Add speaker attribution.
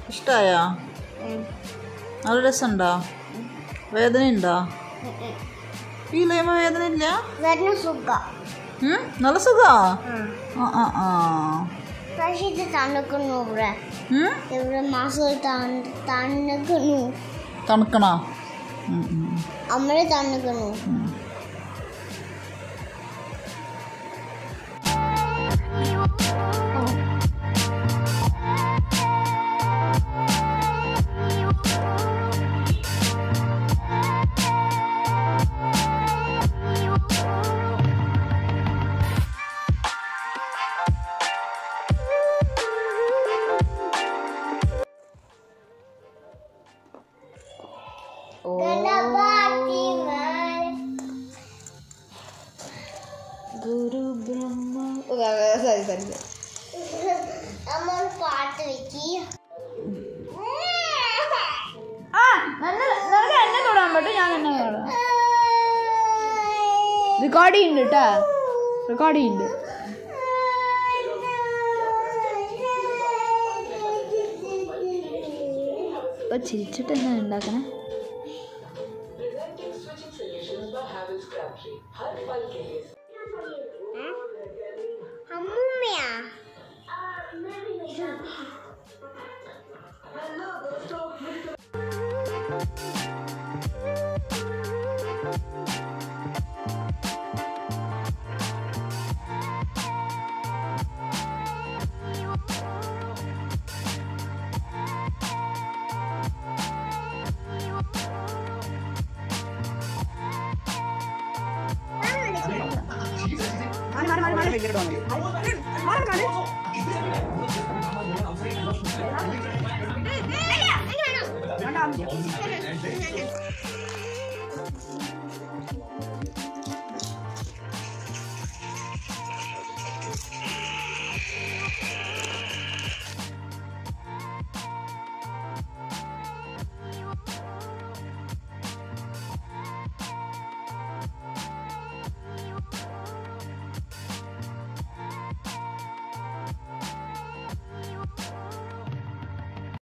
Speaker 1: ഇഷ്ടമായോ നല്ല രസമുണ്ടോ വേദന ഉണ്ടോ ഫീൽ ചെയ്യുമ്പോൾ വേദന ഇല്ല
Speaker 2: വരുന്ന സുഖം
Speaker 1: ഉം? നല്ല സുഖാ ആ ആ ആ
Speaker 2: പക്ഷെ ഇത് തണുക്കുന്നു ഇവിടെ
Speaker 1: ഉം?
Speaker 2: ഇവിടെ മാസം തണുക്കുന്നു
Speaker 1: തണുക്കണോ ഉം, ഉം.
Speaker 2: അമ്മയെ തണുക്കുന്നു
Speaker 1: ഗുരു ബ്രഹ്മ സോറി സോറി
Speaker 2: അമ്മ ഒരു പാട്ട് വെക്കി
Speaker 1: ആ നിനക്ക് എന്നെ തൊടാൻ പറ്റും ഞാൻ എന്നെ തൊടാം റെക്കോർഡ് ചെയ്യുന്നുണ്ട് കേട്ടാ റെക്കോർഡ് ചെയ്യുന്നുണ്ട് ഇപ്പൊ ചിരിച്ചിട്ട് എന്നാ ഉണ്ടാക്കണേ
Speaker 2: അമ്മൂമ്മയാ